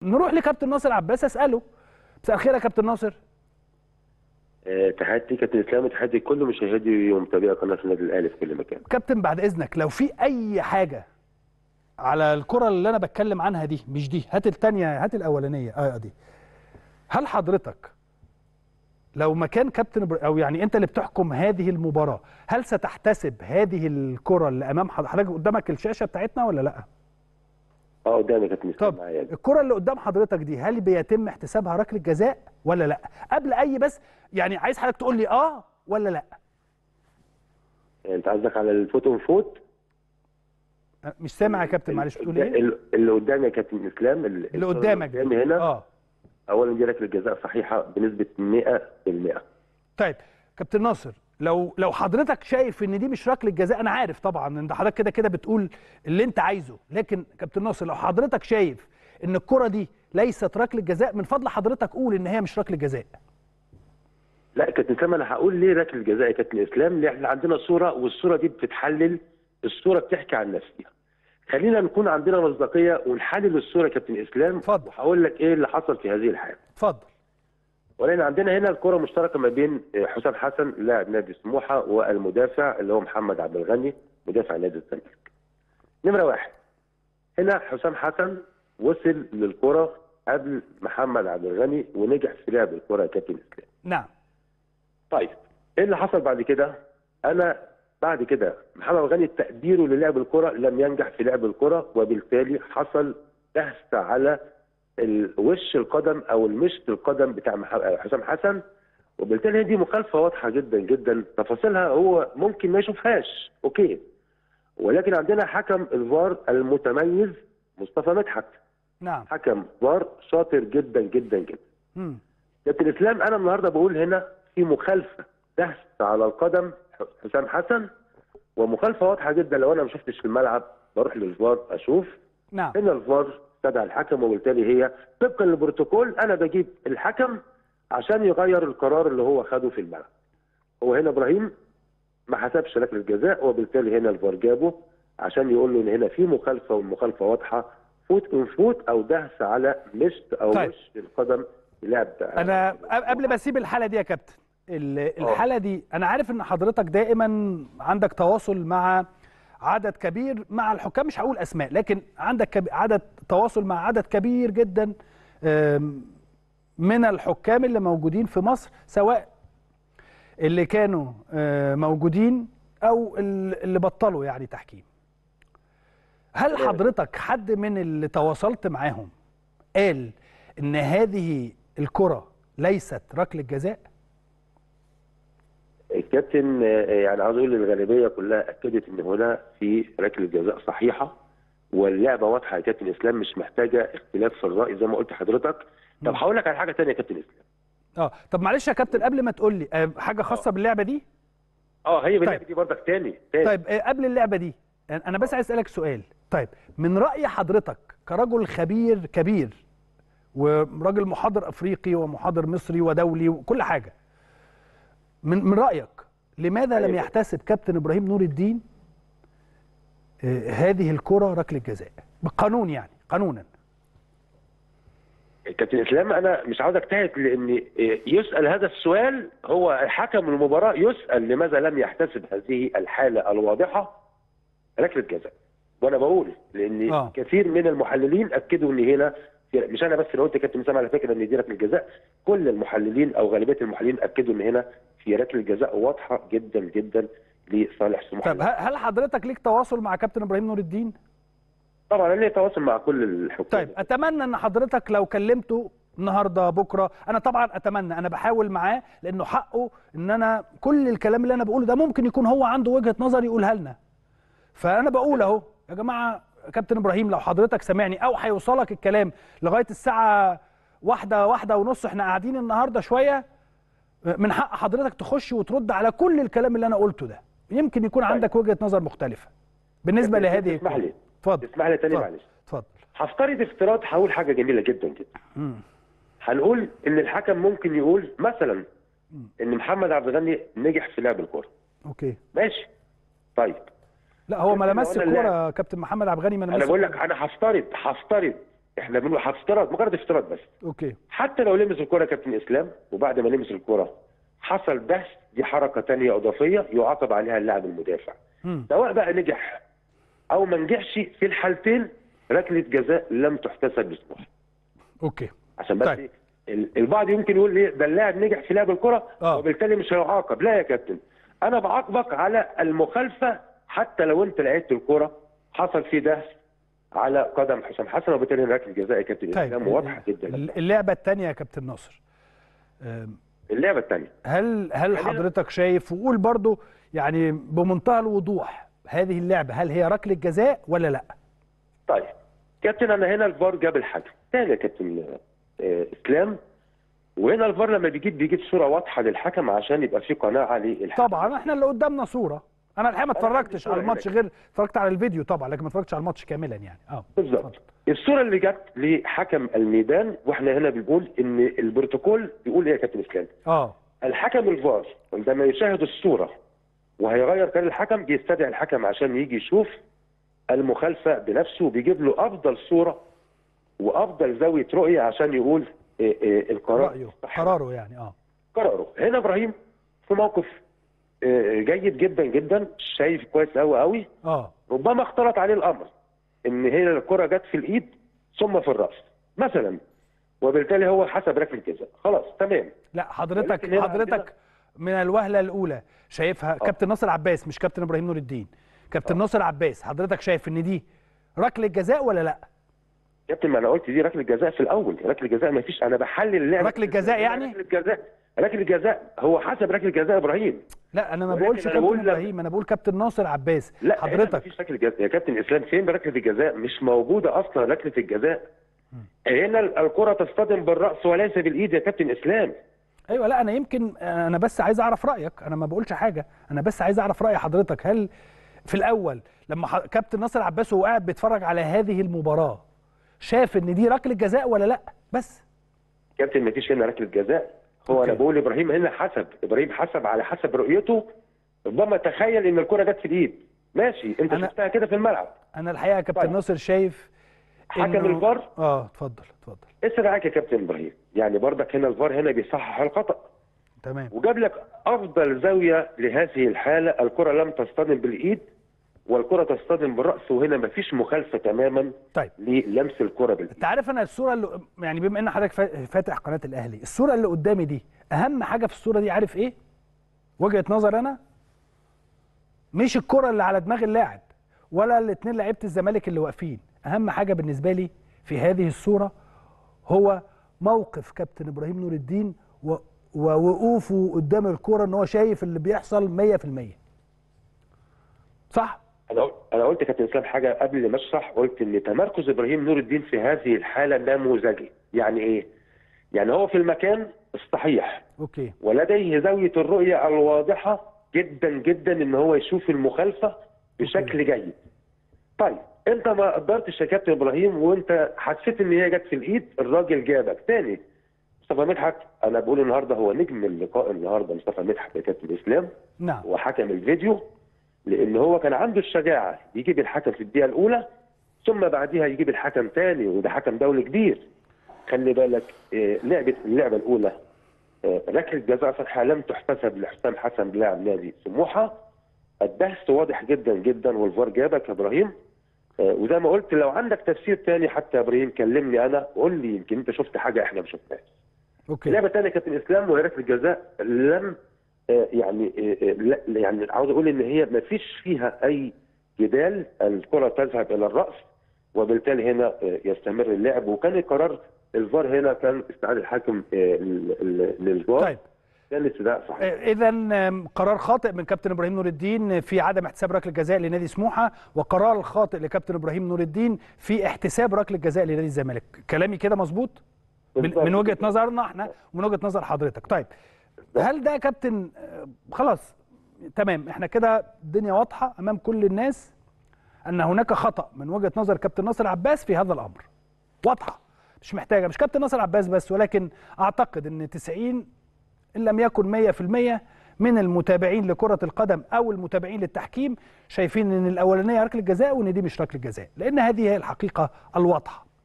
نروح لكابتن ناصر عباس اساله مساء الخير يا كابتن ناصر آه، تحياتي كابتن اسلام وتحياتي كل مشاهدي ومتابعي قناه النادي الاهلي في كل مكان كابتن بعد اذنك لو في اي حاجه على الكره اللي انا بتكلم عنها دي مش دي هات الثانيه هات الاولانيه اه دي هل حضرتك لو مكان كابتن إبر- او يعني انت اللي بتحكم هذه المباراه هل ستحتسب هذه الكره اللي امام حض- حضرتك قدامك الشاشه بتاعتنا ولا لا اه قدامي كابتن اسلام طب معايا الكره اللي قدام حضرتك دي هل بيتم احتسابها ركله جزاء ولا لا قبل اي بس يعني عايز حضرتك تقول لي اه ولا لا انت قصدك على الفوت فوت أه، مش سامع يا كابتن معلش بتقول ايه ال- اللي قدامي يا كابتن اسلام ال- اللي قدامك دي. قدامي هنا اه اولا دي ركله جزاء صحيحه بنسبه 100% طيب كابتن ناصر لو لو حضرتك شايف ان دي مش ركله جزاء انا عارف طبعا ان حضرتك كده كده بتقول اللي انت عايزه لكن كابتن ناصر لو حضرتك شايف ان الكره دي ليست ركله جزاء من فضل حضرتك قول ان هي مش ركله جزاء لا كابتن اسلام انا هقول ليه ركله جزاء يا كابتن اسلام لان احنا عندنا صوره والصوره دي بتتحلل الصوره بتحكي عن نفسها خلينا نكون عندنا مصداقيه ونحلل الصوره يا كابتن اسلام اتفضل. وهقول لك ايه اللي حصل في هذه الحاله اتفضل ولكن عندنا هنا الكره مشتركه ما بين حسام حسن لاعب نادي سموحه والمدافع اللي هو محمد عبد الغني مدافع نادي الزمالك. نمره واحد هنا حسام حسن وصل للكره قبل محمد عبد الغني ونجح في لعب الكره يا كابتن اسلام. نعم طيب ايه اللي حصل بعد كده؟ انا بعد كده محمد عبد الغني تقديره للعب الكره لم ينجح في لعب الكره وبالتالي حصل دهس على ال- وش القدم او المشط القدم بتاع مح- حسام حسن وبالتالي دي مخالفه واضحه جدا جدا تفاصيلها هو ممكن ما يشوفهاش اوكي ولكن عندنا حكم الفار المتميز مصطفى مدحت نعم حكم فار شاطر جدا جدا جدا مم. كابتن اسلام انا النهارده بقول هنا في مخالفه دهس على القدم حسام حسن ومخالفه واضحه جدا لو انا ما شفتش في الملعب بروح للفار اشوف نعم هنا الفار استدعى الحكم وبالتالي هي طبقا للبروتوكول انا بجيب الحكم عشان يغير القرار اللي هو خده في الملعب. هو هنا ابراهيم ما حسبش ركله الجزاء وبالتالي هنا الفار جابه عشان يقول له ان هنا في مخالفه والمخالفه واضحه فوت ان فوت او دهس على مشط او طيب. وش القدم لاعب انا قبل- قبل ما اسيب الحاله دي يا كابتن ال- الحاله دي انا عارف ان حضرتك دائما عندك تواصل مع عدد كبير مع الحكام مش هقول اسماء لكن عندك كب- عدد تواصل مع عدد كبير جدا آم، من الحكام اللي موجودين في مصر سواء اللي كانوا آه، موجودين او ال- اللي بطلوا يعني تحكيم هل حضرتك حد من اللي تواصلت معاهم قال ان هذه الكره ليست ركله جزاء الكابتن آه، يعني عاوز اقول الغالبيه كلها اكدت ان هنا في ركله جزاء صحيحه واللعبه واضحه يا كابتن اسلام مش محتاجه اختلاف في الراي زي ما قلت لحضرتك طب هقول لك على حاجه ثانيه يا كابتن اسلام اه طب معلش يا كابتن قبل ما تقول لي آه، حاجه خاصه باللعبه دي اه هي باللعبه طيب. دي برضك تاني تاني طيب آه، قبل اللعبه دي انا بس عايز اسالك سؤال طيب من راي حضرتك كرجل خبير كبير وراجل محاضر افريقي ومحاضر مصري ودولي وكل حاجه من من رايك لماذا لم أيوة. يحتسب كابتن ابراهيم نور الدين آه، هذه الكره ركله جزاء بالقانون يعني قانونا كابتن اسلام انا مش عاوز اجتهد لان يسال هذا السؤال هو حكم المباراه يسال لماذا لم يحتسب هذه الحاله الواضحه ركله جزاء وانا بقول لان آه. آه. كثير من المحللين اكدوا ان هنا مش انا بس اللي قلت يا كابتن اسامه على فكره ان دي ركله جزاء كل المحللين او غالبيه المحللين اكدوا ان هنا في ركله جزاء واضحه جدا جدا لصالح سموحه طب ه- هل حضرتك ليك تواصل مع كابتن ابراهيم نور الدين طبعا انا ليا تواصل مع كل الحكام طيب اتمنى ان حضرتك لو كلمته النهارده بكره انا طبعا اتمنى انا بحاول معاه لانه حقه ان انا كل الكلام اللي انا بقوله ده ممكن يكون هو عنده وجهه نظر يقولها لنا فانا بقول اهو يا جماعه كابتن ابراهيم لو حضرتك سامعني او هيوصلك الكلام لغايه الساعه واحدة واحدة ونص احنا قاعدين النهارده شويه من حق حضرتك تخش وترد على كل الكلام اللي انا قلته ده يمكن يكون عندك وجهه نظر مختلفه بالنسبه طيب، لهذه اسمح لي. اتفضل اسمح لي تاني اتفضل. معلش اتفضل هفترض افتراض هقول حاجه جميله جدا جدا مم. هنقول ان الحكم ممكن يقول مثلا ان محمد عبد الغني نجح في لعب الكوره اوكي ماشي طيب لا هو ما كابتن لمس لو أنا الكوره اللاعب- كابتن محمد عبد الغني ما لمس انا بقول لك الكورة. انا هفترض هفترض احنا بنقول هفترض مجرد افتراض بس اوكي حتى لو لمس الكره كابتن اسلام وبعد ما لمس الكره حصل دهس دي حركه تانية اضافيه يعاقب عليها اللاعب المدافع مم. سواء بقى نجح او ما نجحش في الحالتين ركله جزاء لم تحتسب لسموحه اوكي عشان بس طيب. طيب. البعض يمكن يقول ليه ده اللاعب نجح في لعب الكره آه. وبالتالي مش هيعاقب لا يا كابتن انا بعاقبك على المخالفه حتى لو انت لعبت الكره حصل في دهس على قدم حسام حسن وبالتالي ركله جزاء يا كابتن طيب اسلام واضحه جدا اللعبه الثانيه يا كابتن ناصر أم، اللعبه الثانيه هل هل خلينا- حضرتك شايف وقول برضو يعني بمنتهى الوضوح هذه اللعبه هل هي ركله جزاء ولا لا طيب كابتن انا هنا الفار جاب الحكم تاني يا كابتن آه، اسلام وهنا الفار لما بيجيب بيجيب صوره واضحه للحكم عشان يبقى في قناعه للحكم طبعا احنا اللي قدامنا صوره انا الحقيقه ما أنا عندي اتفرجتش صورة على الماتش هناك. غير اتفرجت على الفيديو طبعا لكن ما اتفرجتش على الماتش كاملا يعني اه بالظبط الصوره اللي جت لحكم الميدان واحنا هنا بنقول ان البروتوكول بيقول ايه يا كابتن اسلام اه الحكم الفار عندما يشاهد الصوره وهيغير قرار الحكم بيستدعي الحكم عشان يجي يشوف المخالفه بنفسه وبيجيب له افضل صوره وافضل زاويه رؤيه عشان يقول إيه إيه القرار رايه صح قراره يعني اه قراره هنا ابراهيم في موقف آه، جيد جدا جدا شايف كويس قوي قوي اه ربما اختلط عليه الامر ان هي الكره جت في الايد ثم في الراس مثلا وبالتالي هو حسب ركله جزاء خلاص تمام لا حضرتك ولكن هنا حضرتك عندنا- من الوهله الاولى شايفها كابتن ناصر عباس مش كابتن ابراهيم نور الدين كابتن ناصر عباس حضرتك شايف ان دي ركله جزاء ولا لا كابتن ما انا قلت دي ركله جزاء في الاول ركله جزاء ما فيش انا بحلل اللعبه ركلة جزاء يعني؟ ركله جزاء ركله جزاء هو حسب ركله جزاء ابراهيم لا انا ما ولكن بقولش أنا كابتن بقول لا. ابراهيم انا بقول كابتن ناصر عباس لا هنا حضرتك مفيش ركله جزاء يا كابتن اسلام فين ركله الجزاء مش موجوده اصلا ركله الجزاء هنا الكره تصطدم بالراس وليس بالايد يا كابتن اسلام ايوه لا انا يمكن انا بس عايز اعرف رايك انا ما بقولش حاجه انا بس عايز اعرف راي حضرتك هل في الاول لما ح... كابتن ناصر عباس وهو قاعد بيتفرج على هذه المباراه شاف ان دي ركله جزاء ولا لا بس كابتن مفيش هنا ركله جزاء هو أوكي. انا بقول ابراهيم هنا حسب ابراهيم حسب على حسب رؤيته ربما تخيل ان الكره جت في الايد ماشي انت أنا- شفتها كده في الملعب انا الحقيقه يا كابتن طيب. ناصر شايف حكم إنه- الفار اه اتفضل اتفضل اسرع معاك يا كابتن ابراهيم يعني برضك هنا الفار هنا بيصحح الخطا تمام وجاب لك افضل زاويه لهذه الحاله الكره لم تصطدم بالايد والكره تصطدم بالراس وهنا مفيش مخالفه تماما طيب للمس الكره بالايد انت عارف انا الصوره اللي يعني بما ان حضرتك فا- فاتح قناه الاهلي الصوره اللي قدامي دي اهم حاجه في الصوره دي عارف ايه وجهه نظر انا مش الكره اللي على دماغ اللاعب ولا الاثنين لعيبه الزمالك اللي واقفين اهم حاجه بالنسبه لي في هذه الصوره هو موقف كابتن ابراهيم نور الدين و- ووقوفه قدام الكره ان هو شايف اللي بيحصل 100% صح انا قلت- انا قلت يا كابتن اسلام حاجه قبل ما اشرح قلت ان تمركز ابراهيم نور الدين في هذه الحاله نموذجي يعني ايه؟ يعني هو في المكان الصحيح اوكي ولديه زاويه الرؤيه الواضحه جدا جدا ان هو يشوف المخالفه بشكل جيد. طيب انت ما قدرتش يا كابتن ابراهيم وانت حسيت ان هي جت في الايد الراجل جابك تاني مصطفى مدحت انا بقول النهارده هو نجم اللقاء النهارده مصطفى مدحت يا كابتن اسلام نعم وحكم الفيديو لان هو كان عنده الشجاعه يجيب الحكم في الدقيقه الاولى ثم بعدها يجيب الحكم تاني وده حكم دولي كبير خلي بالك آه، لعبه اللعبه الاولى آه، ركله جزاء صحيحه لم تحتسب لحسام حسن لاعب نادي سموحه الدهس واضح جدا جدا والفار جابك يا ابراهيم آه، وزي ما قلت لو عندك تفسير تاني حتى يا ابراهيم كلمني انا قول لي يمكن انت شفت حاجه احنا ما شفناهاش اوكي لعبه ثانيه كابتن اسلام وهي ركله جزاء لم آه، يعني آه، آه، لا يعني عاوز اقول ان هي ما فيش فيها اي جدال الكره تذهب الى الراس وبالتالي هنا آه، يستمر اللعب وكان قرار الفار هنا كان استعاد الحكم آه، ال- ال- للفار طيب كان استداء صحيح اذا قرار خاطئ من كابتن ابراهيم نور الدين في عدم احتساب ركله جزاء لنادي سموحه وقرار خاطئ لكابتن ابراهيم نور الدين في احتساب ركله جزاء لنادي الزمالك كلامي كده مظبوط من, بالظبط. من وجهه نظرنا احنا ومن وجهه نظر حضرتك طيب هل ده يا كابتن آه، خلاص تمام احنا كده الدنيا واضحه امام كل الناس ان هناك خطا من وجهه نظر كابتن ناصر عباس في هذا الامر واضحه مش محتاجه مش كابتن ناصر عباس بس ولكن اعتقد ان 90 ان لم يكن 100% من المتابعين لكرة القدم أو المتابعين للتحكيم شايفين إن الأولانية ركلة جزاء وإن دي مش ركلة جزاء لأن هذه هي الحقيقة الواضحة.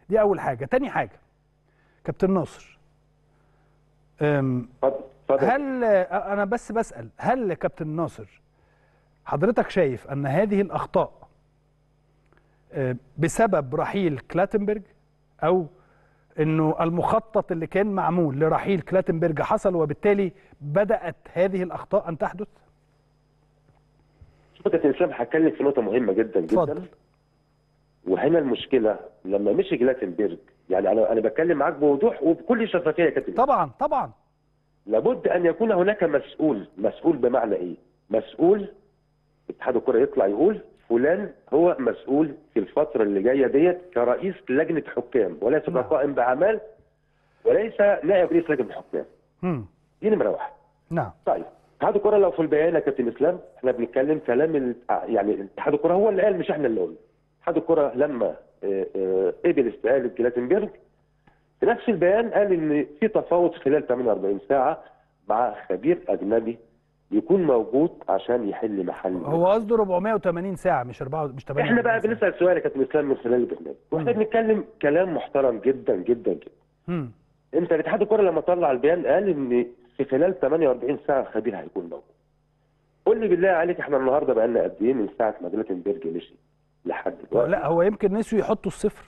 دي اول حاجه تاني حاجه كابتن ناصر أم، اتفضل اتفضل هل انا بس بسال هل كابتن ناصر حضرتك شايف ان هذه الاخطاء آه، بسبب رحيل كلاتنبرج او انه المخطط اللي كان معمول لرحيل كلاتنبرج حصل وبالتالي بدات هذه الاخطاء ان تحدث شوف يا كابتن اسلام هتكلم في نقطه مهمه جدا جدا اتفضل. وهنا المشكله لما مشي جلاتنبرج يعني انا انا بتكلم معاك بوضوح وبكل شفافيه يا كابتن طبعا طبعا لابد ان يكون هناك مسؤول مسؤول بمعنى ايه مسؤول اتحاد الكره يطلع يقول فلان هو مسؤول في الفتره اللي جايه ديت كرئيس لجنه حكام وليس نعم. كقائم باعمال وليس نائب رئيس لجنه الحكام مم. دي نمره واحد نعم طيب اتحاد الكره لو في البيان يا كابتن اسلام احنا بنتكلم كلام ال- يعني اتحاد الكره هو اللي قال مش احنا اللي قلنا اتحاد الكره لما اه، اه، قبل استقاله جلاتنبرج في نفس البيان قال ان في تفاوض خلال 48 ساعه مع خبير اجنبي يكون موجود عشان يحل محل هو قصده 480 ساعه مش 4 مش 8 احنا بقى بنسال سؤال يا كابتن اسلام من خلال البرنامج واحنا بنتكلم كلام محترم جدا جدا جدا مم. انت الاتحاد الكره لما طلع البيان قال ان في خلال 48 ساعه خبير هيكون موجود. قول لي بالله عليك احنا النهارده بقى لنا قد ايه من ساعه ما جلاتنبرج مشي لحد دلوقتي؟ لا هو يمكن نسيوا يحطوا الصفر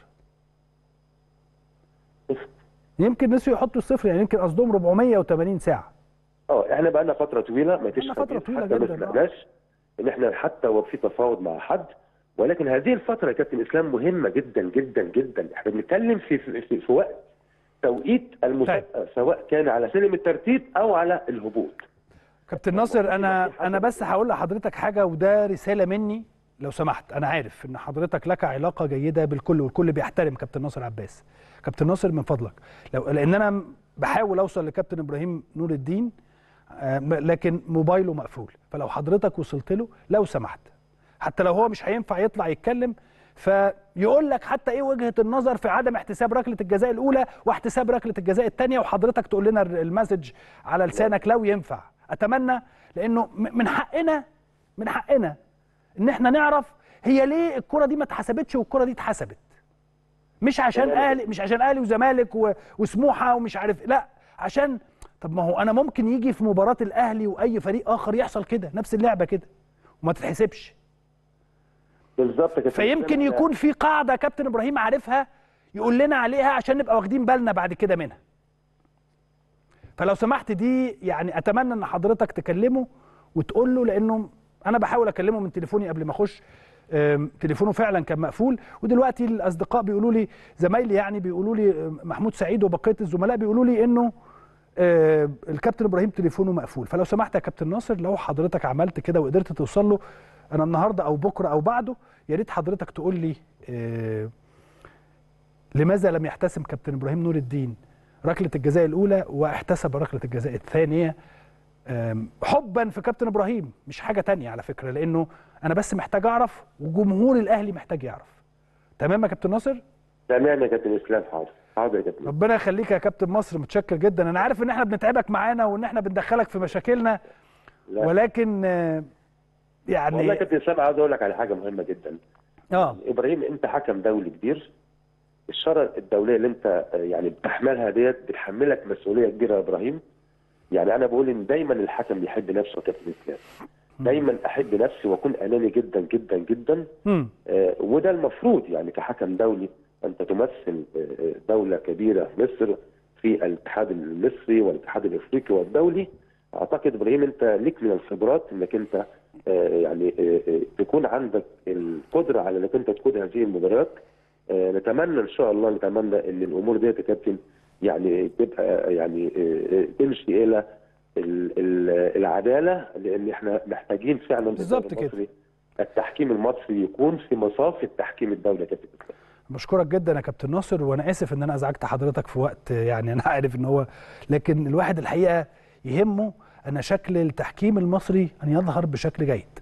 يمكن نسيوا يحطوا الصفر يعني يمكن قصدهم 480 ساعه اه احنا بقى لنا فتره طويله ما فيش بقالنا فترة خبير، طويلة حتى ما جداً، آه. سمعناش ان احنا حتى وفي تفاوض مع حد ولكن هذه الفتره يا كابتن اسلام مهمه جدا جدا جدا احنا بنتكلم في في, في, في وقت توقيت المسابقه سواء كان على سلم الترتيب او على الهبوط. كابتن ناصر انا انا بس هقول لحضرتك حاجه وده رساله مني لو سمحت انا عارف ان حضرتك لك علاقه جيده بالكل والكل بيحترم كابتن ناصر عباس كابتن ناصر من فضلك لو لان انا بحاول اوصل لكابتن ابراهيم نور الدين آه، م- لكن موبايله مقفول فلو حضرتك وصلت له لو سمحت حتى لو هو مش هينفع يطلع يتكلم فيقول لك حتى ايه وجهه النظر في عدم احتساب ركله الجزاء الاولى واحتساب ركله الجزاء الثانيه وحضرتك تقول لنا المسج على لسانك لو ينفع اتمنى لانه م- من حقنا من حقنا ان احنا نعرف هي ليه الكره دي ما اتحسبتش والكره دي اتحسبت مش عشان تمام. اهلي مش عشان اهلي وزمالك و- وسموحه ومش عارف لا عشان طب ما هو انا ممكن يجي في مباراه الاهلي واي فريق اخر يحصل كده نفس اللعبه كده وما تتحسبش بالظبط يا كابتن فيمكن إسلام، يكون في قاعده كابتن ابراهيم عارفها يقول لنا عليها عشان نبقى واخدين بالنا بعد كده منها فلو سمحت دي يعني اتمنى ان حضرتك تكلمه وتقول له لانه انا بحاول اكلمه من تليفوني قبل ما اخش أم، تليفونه فعلا كان مقفول ودلوقتي الاصدقاء بيقولوا لي زمايلي يعني بيقولوا لي أم، محمود سعيد وبقيه الزملاء بيقولوا لي انه آه، الكابتن ابراهيم تليفونه مقفول فلو سمحت يا كابتن ناصر لو حضرتك عملت كده وقدرت توصل له انا النهارده او بكره او بعده يا ريت حضرتك تقول لي آه، لماذا لم يحتسم كابتن ابراهيم نور الدين ركله الجزاء الاولى واحتسب ركله الجزاء الثانيه آم، حبا في كابتن ابراهيم مش حاجه تانية على فكره لانه انا بس محتاج اعرف وجمهور الاهلي محتاج يعرف تمام يا كابتن ناصر تمام يا كابتن اسلام حاضر حاضر يا كابتن ربنا يخليك يا كابتن مصر متشكر جدا انا عارف ان احنا بنتعبك معانا وان احنا بندخلك في مشاكلنا لا. ولكن آه، يعني والله يا كابتن اسلام عاوز اقول لك على حاجه مهمه جدا اه ابراهيم انت حكم دولي كبير الشرع الدوليه اللي انت آه، يعني بتحملها ديت بتحملك مسؤوليه كبيره يا ابراهيم يعني انا بقول ان دايما الحكم يحب نفسه يا كابتن اسلام دايما احب نفسي واكون اناني جدا جدا جدا مم. آه، وده المفروض يعني كحكم دولي انت تمثل آه، دوله كبيره مصر في الاتحاد المصري والاتحاد الافريقي والدولي اعتقد ابراهيم انت ليك من الخبرات انك انت آه، يعني آه، آه، تكون عندك القدره على انك انت تقود هذه المباريات آه، نتمنى ان شاء الله نتمنى ان الامور ديت يا كابتن يعني تبقى يعني آه، آه، تمشي الى ال- ال- العداله لان احنا محتاجين فعلا بالظبط الدوري كده. المصري التحكيم المصري يكون في مصاف التحكيم الدولي يا كابتن اسلام بشكرك جدا يا كابتن ناصر وانا اسف ان انا ازعجت حضرتك في وقت يعني انا عارف ان هو لكن الواحد الحقيقه يهمه ان شكل التحكيم المصري ان يظهر بشكل جيد